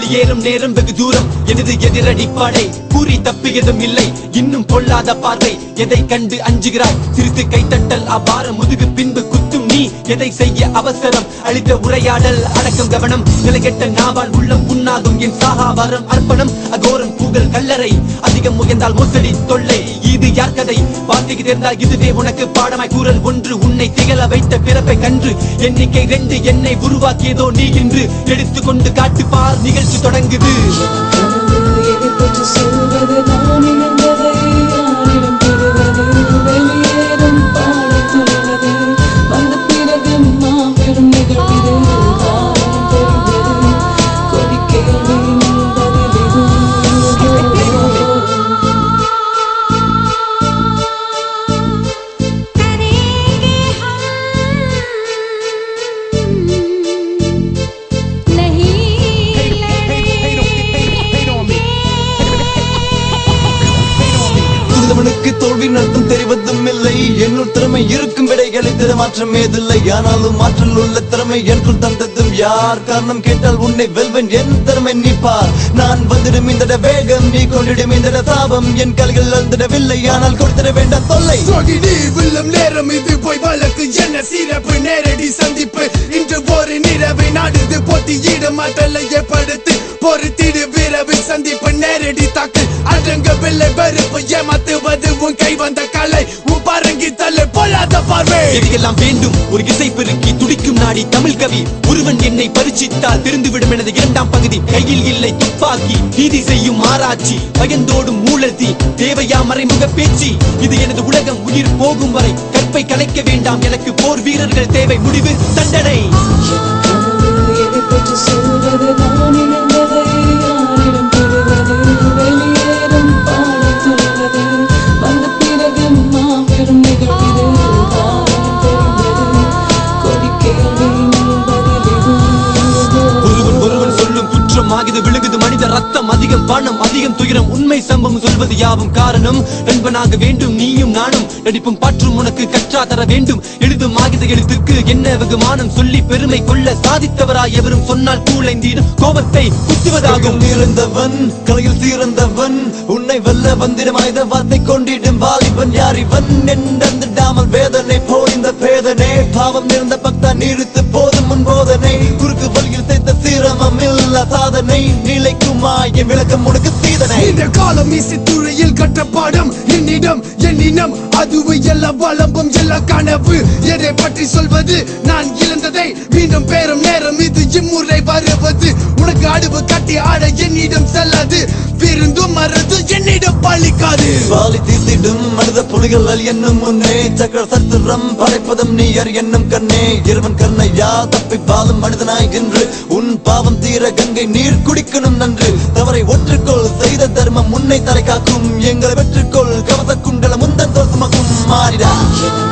வெளியேறும் நேரம் வெகு தூரம் எனது எதிரடி படை கூறி தப்பியதும் இல்லை இன்னும் பொல்லாத பார்வை எதை கண்டு அஞ்சுகிறாய் சிரித்து கைத்தட்டல் அபாரம் முதுகு பின்பு குத்தும் நீ எதை செய்ய அவசரம் அளித்த உரையாடல் அடக்கம் கவனம் நிலைகெட்ட நாவால் உள்ளம் புண்ணாகும் என் சாகா வரம் அர்ப்பணம் அகோரம் புகழ் கல்லறை அதிகம் முயன்றால் மோசடி தொல்லை இது யார் கதை வார்த்தைக்கு தெரிந்தால் இதுவே உனக்கு பாடமாய் கூறல் ஒன்று உன்னை திகழ வைத்த பிறப்பை கன்று எண்ணிக்கை ரெண்டு என்னை உருவாக்கியதோ நீ என்று எடுத்துக்கொண்டு காட்டு பார் நிகழ்ச்சி தொடங்குது கனவு எதிர்பட்டு செல்வது நான் இழந்ததை யாரிடம் பெறுவது வெளியேறும் பாடை சொல்வது வந்த பிறகு மாபெரும் நிகழ்கிறது காரணம் தெரிந்தது கொடி கேள்வி करेंगे हम नहीं துரிதவனுக்கு தோல்வி நடத்தும் தெரிவதும் இல்லை என்னுள் திறமை இருக்கும் விடைகளை தர மாற்றம் ஏதில்லை ஆனாலும் மாற்றல் உள்ள திறமை எனக்குள் தந்ததும் யார் காரணம் கேட்டால் உன்னை வெல்வன் என் திறமை நீ பார் நான் வந்திடும் இந்த வேகம் நீ கொண்டிடும் இந்த தாபம் என் கல்கள் அழுந்திடவில்லை ஆனால் கொடுத்திட வேண்டாம் தொல்லை சோகினி வில்லும் நேரம் இது போய் வழக்கு என்ன சிறப்பு நேரடி சந்திப்பு இன்று ஒரு நிறவை நாடுது போட்டியிட மாற்றலை ஏற்படுத்து பொறுத்திடு விரவு சந்திப்பு நேரடி தாக்கு அடங்கவில்லை வெறுப்பு ஏமாத்துவது உன் கை வந்த கலை உன் பரங்கி தள்ளு பொல்லாத பார்வை எதையெல்லாம் வேண்டும் ஒரு இசை பெருக்கி துடிக்கும் நாடி தமிழ் கவி ஒருவன் என்னை பரிச்சித்தால் தெரிந்துவிடும் எனது இரண்டாம் பகுதி கையில் இல்லை துப்பாக்கி நீதி செய்யும் ஆராய்ச்சி பயந்தோடும் மூலத்தி தேவையா மறைமுக பேச்சு இது எனது உலகம் உயிர் போகும் வரை கற்பை கலைக்க வேண்டாம் எனக்கு போர் வீரர்கள் தேவை முடிவு தண்டனை கனவு எதிர்பட்டு செல்வது நான் இழந்ததை யாரிடம் பெறுவது வெளியேறும் பாடை சொல்வது வந்த பிறகு மாபெரும் நிகழ்கிறது காரணம் தெரிந்தது கொடி கேள்வி பதிலிடும் ஒருவன் ஒருவன் சொல்லும் குற்றம் ஆகிது விழுகுது மனித ரத்தம் அதிகம் பணம் அதிகம் துயரம் உண்மை சம்பவம் சொல்வது யாவும் காரணம் நண்பனாக வேண்டும் நீயும் நானும் நடிப்பும் பற்றும் உனக்கு கற்றா தர வேண்டும் எழுதும் ஆகித எழுத்துக்கு என்ன வெகுமானம் சொல்லி பெருமை கொள்ள சாதித்தவராய் எவரும் சொன்னால் கூழைந்தீடும் கோபத்தை குத்துவதாகும் இருந்தவன் கலையில் சீர்ந்தவன் உன்னை வெல்ல வந்திடும் ஆயுத வார்த்தை கொண்டிடும் வாலிபன் யார் இவன் என்றிடாமல் வேதனை போல் இந்த பேதனை பாவம் நிறைந்த பக்தா நீடித்து போதும் முன் போதனை குறுக்கு வழியில் சேர்த்த சீரமம் இல்ல சாதனை நிலைக்குமா என் விளக்கம் உனக்கு சீதனை இந்த காலம் இசை துறையில் கற்ற பாடம் என்னிடம் என்னினம் அதுவும் எல்லா வளம்பும் எல்லா கனவு எதை பற்றி சொல்வது நான் இழந்ததை மீண்டும் பேரும் நேரம் இது இம்முறை வருவது உனக்கு அடுவு கட்டி ஆட என்னிடம் செல்லாது விருந்தும் மறந்து என்னிடம் பழிக்காது வாலி தீர்த்திடும் மனித புலிகள் அல் என்னும் முன்னே சக்கர சத்திரம் படைப்பதும் நீயர் என்னும் கண்ணே இருவன் கண்ணையா தப்பி வாழும் மனிதனாய் என்று உன் பாவம் தீர கங்கை நீர் குடிக்கணும் நன்று தவறை ஒற்றுக்கொள் செய்த தர்மம் உன்னை தலை காக்கும் எங்களை வெற்றுக்கொள் கவச குண்டல முந்தன் தோல் சுமக்கும் மாறிடா